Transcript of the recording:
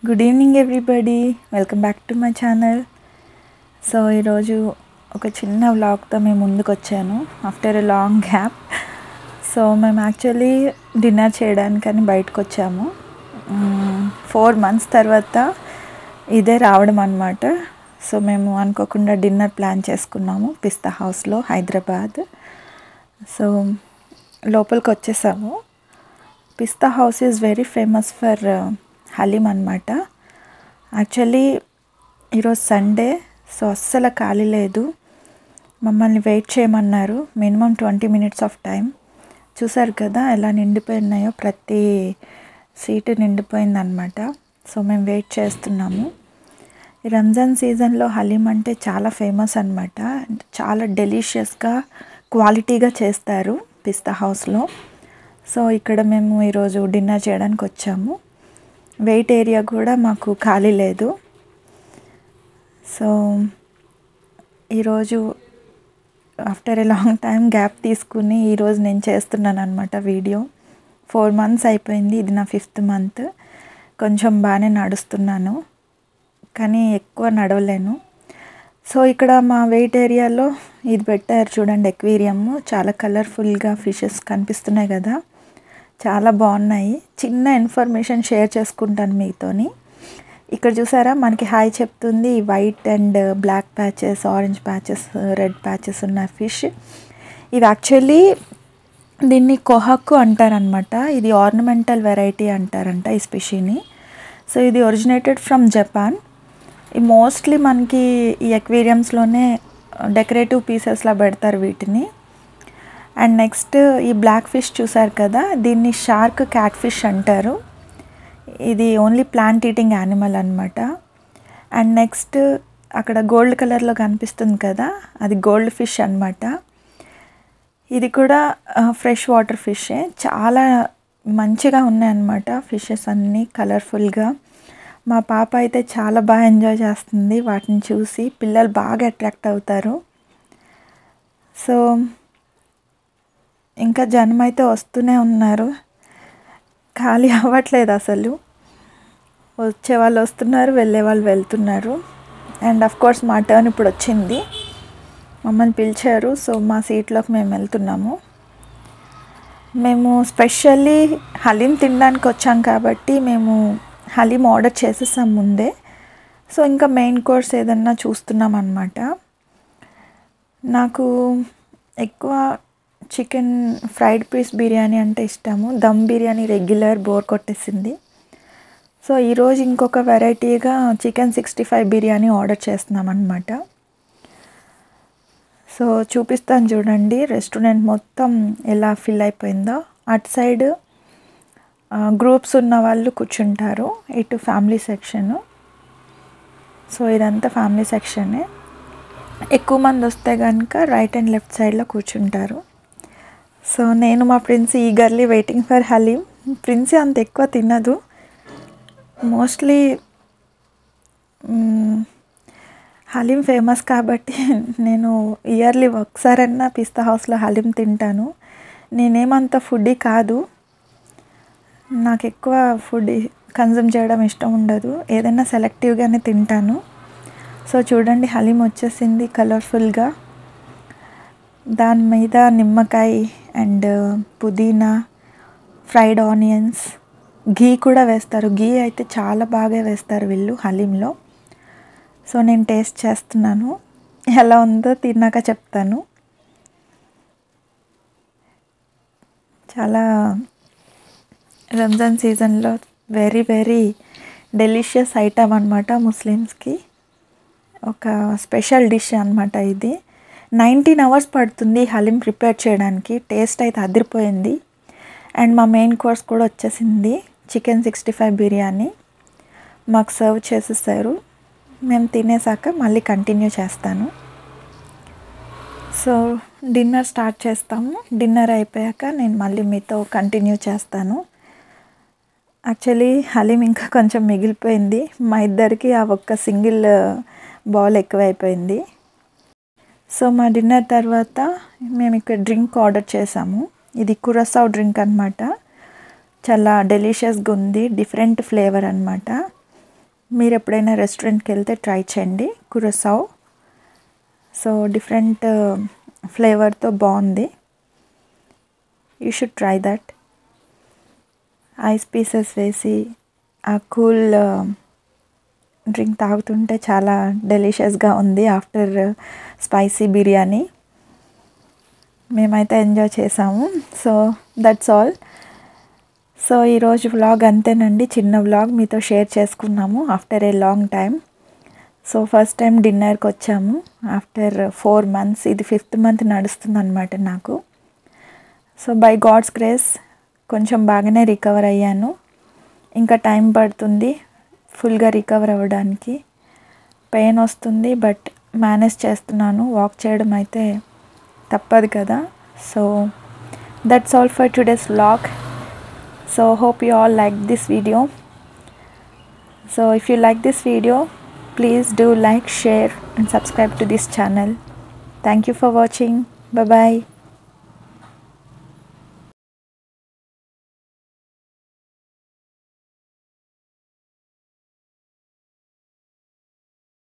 good evening everybody welcome back to my channel so ఈరోజు ఒక చిన్న వ్లాగ్తో మేము ముందుకు వచ్చాను after a long gap so మేము యాక్చువల్లీ డిన్నర్ చేయడానికని బయటకు వచ్చాము ఫోర్ మంత్స్ తర్వాత ఇదే రావడం అనమాట సో మేము అనుకోకుండా డిన్నర్ ప్లాన్ చేసుకున్నాము పిస్తా హౌస్లో హైదరాబాద్ సో లోపలికి వచ్చేసాము Pista House is very famous for haleem అనమాట యాక్చువల్లీ ఈరోజు సండే సో అస్సలు ఖాళీ లేదు మమ్మల్ని వెయిట్ చేయమన్నారు minimum twenty minutes of time చూసారు కదా ఎలా నిండిపోయినాయో ప్రతి సీటు నిండిపోయిందనమాట సో మేము వెయిట్ చేస్తున్నాము ఈ రంజాన్ సీజన్లో హలీం అంటే చాలా ఫేమస్ అనమాట చాలా డెలిషియస్గా క్వాలిటీగా చేస్తారు పిస్తా హౌస్లో సో ఇక్కడ మేము ఈరోజు డిన్నర్ చేయడానికి వచ్చాము వెయిట్ ఏరియా కూడా మాకు ఖాళీ లేదు సో ఈరోజు after a long time gap తీసుకుని ఈరోజు నేను చేస్తున్నాను అనమాట వీడియో ఫోర్ మంత్స్ అయిపోయింది ఇది నా ఫిఫ్త్ మంత్ కొంచెం బాగానే నడుస్తున్నాను కానీ ఎక్కువ నడవలేను సో ఇక్కడ మా వెయిట్ ఏరియాలో ఇది పెట్టారు చూడండి ఎక్వేరియం చాలా కలర్ఫుల్గా ఫిషెస్ కనిపిస్తున్నాయి కదా చాలా బాగున్నాయి చిన్న ఇన్ఫర్మేషన్ షేర్ చేసుకుంటాను మీతోని ఇక్కడ చూసారా మనకి హాయ్ చెప్తుంది white and black patches orange patches red patches ఉన్న ఫిష్ ఇవి యాక్చువల్లీ దీన్ని కొహక్కు అంటారనమాట ఇది ఆర్నమెంటల్ వెరైటీ అంటారంట ఈ స్పెషీని సో ఇది ఒరిజినేటెడ్ ఫ్రమ్ జపాన్ ఈ మోస్ట్లీ మనకి ఈ ఎక్వేరియంస్లోనే డెకరేటివ్ పీసెస్లా పెడతారు వీటిని అండ్ నెక్స్ట్ ఈ బ్లాక్ ఫిష్ చూసారు కదా దీన్ని షార్క్ క్యాట్ ఫిష్ అంటారు ఇది ఓన్లీ ప్లాంట్ ఈటింగ్ యానిమల్ అనమాట అండ్ నెక్స్ట్ అక్కడ గోల్డ్ కలర్లో కనిపిస్తుంది కదా అది గోల్డ్ ఫిష్ అనమాట ఇది కూడా ఫ్రెష్ వాటర్ ఫిషే చాలా మంచిగా ఉన్నాయన్నమాట ఫిషెస్ అన్నీ కలర్ఫుల్గా మా పాప అయితే చాలా బాగా ఎంజాయ్ చేస్తుంది వాటిని చూసి పిల్లలు బాగా అట్రాక్ట్ అవుతారు సో ఇంకా జనం అయితే వస్తూనే ఉన్నారు ఖాళీ అవ్వట్లేదు అసలు వచ్చే వాళ్ళు వస్తున్నారు వెళ్ళే వాళ్ళు వెళ్తున్నారు అండ్ అఫ్ కోర్స్ మా టర్న్ ఇప్పుడు వచ్చింది మమ్మల్ని పిలిచారు సో మా సీట్లోకి మేము వెళ్తున్నాము మేము స్పెషల్లీ హలీం తినడానికి వచ్చాం కాబట్టి మేము హలీం ఆర్డర్ చేసేసాం ముందే సో ఇంకా మెయిన్ కోర్స్ ఏదన్నా చూస్తున్నాం అనమాట నాకు ఎక్కువ చికెన్ ఫ్రైడ్ పీస్ బిర్యానీ అంటే ఇష్టము దమ్ బిర్యానీ రెగ్యులర్ బోర్ కొట్టేసింది సో ఈరోజు ఇంకొక వెరైటీగా chicken sixty five biryani order చేస్తున్నాం అనమాట సో చూపిస్తాను చూడండి రెస్టారెంట్ మొత్తం ఎలా ఫిల్ అయిపోయిందో అటు సైడ్ గ్రూప్స్ ఉన్న వాళ్ళు కూర్చుంటారు ఇటు ఫ్యామిలీ సెక్షను సో ఇదంతా ఫ్యామిలీ సెక్షనే ఎక్కువ మంది వస్తే కనుక రైట్ అండ్ లెఫ్ట్ సైడ్లో కూర్చుంటారు సో నేను మా Prince eagerly waiting for haleem Prince అంత ఎక్కువ తినదు మోస్ట్లీ హలీం ఫేమస్ కాబట్టి నేను ఇయర్లీ ఒకసారన్నా పిస్తా హౌస్లో హలీం తింటాను నేనేమంత ఫుడ్డీ కాదు నాకు ఎక్కువ ఫుడ్ కన్జ్యూమ్ చేయడం ఇష్టం ఉండదు ఏదైనా సెలెక్టివ్గానే తింటాను సో చూడండి హలీం వచ్చేసింది కలర్ఫుల్గా దాని మీద నిమ్మకాయ అండ్ పుదీనా ఫ్రైడ్ ఆనియన్స్ ఘీ కూడా వేస్తారు ఘీ అయితే చాలా బాగా వేస్తారు వీళ్ళు హలీంలో సో నేను టేస్ట్ చేస్తున్నాను ఎలా ఉందో తిన్నాక చెప్తాను చాలా రంజాన్ సీజన్లో వెరీ వెరీ డెలిషియస్ ఐటమ్ అనమాట ముస్లిమ్స్కి ఒక స్పెషల్ డిష్ అనమాట ఇది నైన్టీన్ అవర్స్ పడుతుంది హలీం ప్రిపేర్ చేయడానికి టేస్ట్ అయితే అదిరిపోయింది అండ్ మా మెయిన్ కోర్స్ కూడా వచ్చేసింది చికెన్ సిక్స్టీ ఫైవ్ బిర్యానీ మాకు సర్వ్ చేసేసారు మేము తినేసాక మళ్ళీ కంటిన్యూ చేస్తాను సో డిన్నర్ స్టార్ట్ చేస్తాము డిన్నర్ అయిపోయాక నేను మళ్ళీ మీతో కంటిన్యూ చేస్తాను యాక్చువల్లీ హలీం ఇంకా కొంచెం మిగిలిపోయింది మా ఇద్దరికి ఆ ఒక్క సింగిల్ బౌల్ ఎక్కువైపోయింది సో మా డిన్నర్ తర్వాత మేము ఇక్కడ డ్రింక్ ఆర్డర్ చేసాము ఇది కురసావ్ డ్రింక్ అనమాట చాలా డెలిషియస్గా ఉంది డిఫరెంట్ ఫ్లేవర్ అనమాట మీరు ఎప్పుడైనా రెస్టారెంట్కి వెళ్తే ట్రై చేయండి కురసావ్ సో డిఫరెంట్ ఫ్లేవర్తో బాగుంది you should try that ice pieces వేసి ఆ కూల్ డ్రింక్ తాగుతుంటే చాలా డెలిషియస్గా ఉంది ఆఫ్టర్ స్పైసీ బిర్యానీ మేమైతే ఎంజాయ్ చేసాము సో దట్స్ ఆల్ సో ఈరోజు వ్లాగ్ అంతేనండి చిన్న వ్లాగ్ మీతో షేర్ చేసుకున్నాము after a long time so first time డిన్నర్కి వచ్చాము ఆఫ్టర్ ఫోర్ మంత్స్ ఇది ఫిఫ్త్ మంత్ నడుస్తుంది అనమాట నాకు సో బై గాడ్స్ గ్రేస్ కొంచెం బాగానే రికవర్ అయ్యాను ఇంకా టైం పడుతుంది ఫుల్గా రికవర్ అవ్వడానికి పెయిన్ వస్తుంది బట్ మేనేజ్ చేస్తున్నాను వాక్ చేయడం అయితే తప్పదు కదా so that's all for today's vlog so hope you all like this video so if you like this video please do like share and subscribe to this channel thank you for watching bye bye